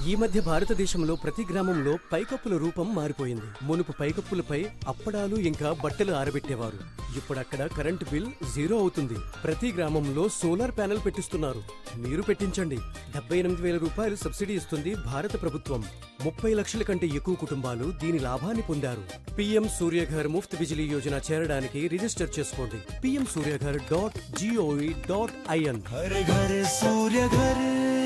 ఈ మధ్య భారతదేశంలో ప్రతి గ్రామంలో పైకప్పుల రూపం మారిపోయింది మునుపు పైకప్పులపై అప్పడాలు ఇంకా బట్టలు ఆరబెట్టేవారు ఇప్పుడు అక్కడ కరెంటు బిల్ జీరో అవుతుంది ప్రతి గ్రామంలో సోలార్ ప్యానెల్ పెట్టిస్తున్నారు మీరు పెట్టించండి డెబ్బై ఎనిమిది వేల రూపాయలు సబ్సిడీ ఇస్తుంది భారత ప్రభుత్వం ముప్పై లక్షల కంటే ఎక్కువ కుటుంబాలు దీని లాభాన్ని పొందారు పీఎం సూర్యఘర్ ముఫ్త్ బిజిలీ యోజన చేరడానికి రిజిస్టర్ చేసుకోండి PM Surya Ghar dot G O V dot IN घर घर सूर्य घर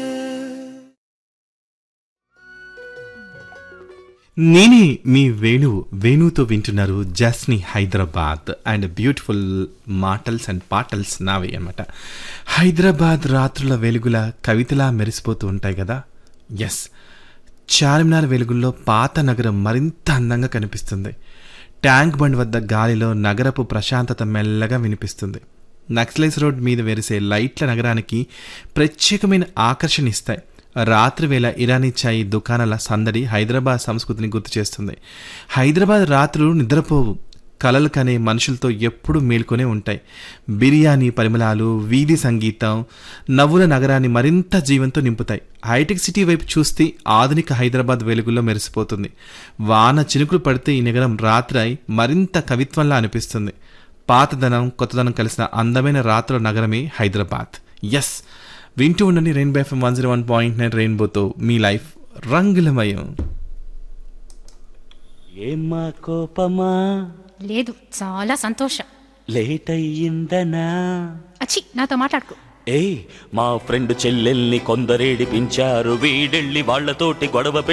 నేనే మీ వేణు వేణుతో వింటున్నారు జస్ని హైదరాబాద్ అండ్ బ్యూటిఫుల్ మాటల్స్ అండ్ పాటల్స్ నావే అన్నమాట హైదరాబాద్ రాత్రుల వెలుగుల కవితలా మెరిసిపోతూ ఉంటాయి కదా ఎస్ చార్మినార్ వెలుగుల్లో పాత నగరం మరింత అందంగా కనిపిస్తుంది ట్యాంక్ బండ్ వద్ద గాలిలో నగరపు ప్రశాంతత మెల్లగా వినిపిస్తుంది నక్సలైస్ రోడ్ మీద వెరిసే లైట్ల నగరానికి ప్రత్యేకమైన ఆకర్షణ ఇస్తాయి రాత్రి వేళ ఇరానీ చాయ్ దుకాణాల సందడి హైదరాబాద్ సంస్కృతిని గుర్తు చేస్తుంది హైదరాబాద్ రాత్రులు నిద్రపోవు కలలు కనే మనుషులతో ఎప్పుడూ మేల్కొనే ఉంటాయి బిర్యానీ పరిమళాలు వీధి సంగీతం నవ్వుల నగరాన్ని మరింత జీవంతో నింపుతాయి హైటెక్ సిటీ వైపు చూస్తే ఆధునిక హైదరాబాద్ వెలుగుల్లో మెరిసిపోతుంది వాన చినుకులు పడితే ఈ నగరం రాత్రి మరింత కవిత్వంలా అనిపిస్తుంది పాతదనం కొత్తదనం కలిసిన అందమైన రాత్రుల నగరమే హైదరాబాద్ ఎస్ వింటూ ఉండండి Rainbow FM one zero one point nine రెయిన్బోతో మీ లైఫ్ రంగులమయం ఏమ్మా కోపమా లేదు చాలా సంతోషం లేట్ అయ్యిందనా అచ్చి నాతో మాట్లాడుకో ఏ మా ఫ్రెండ్ చెల్లెల్ని కొందరేడిపించారు వీడెళ్ళి వాళ్ళతోటి గొడవ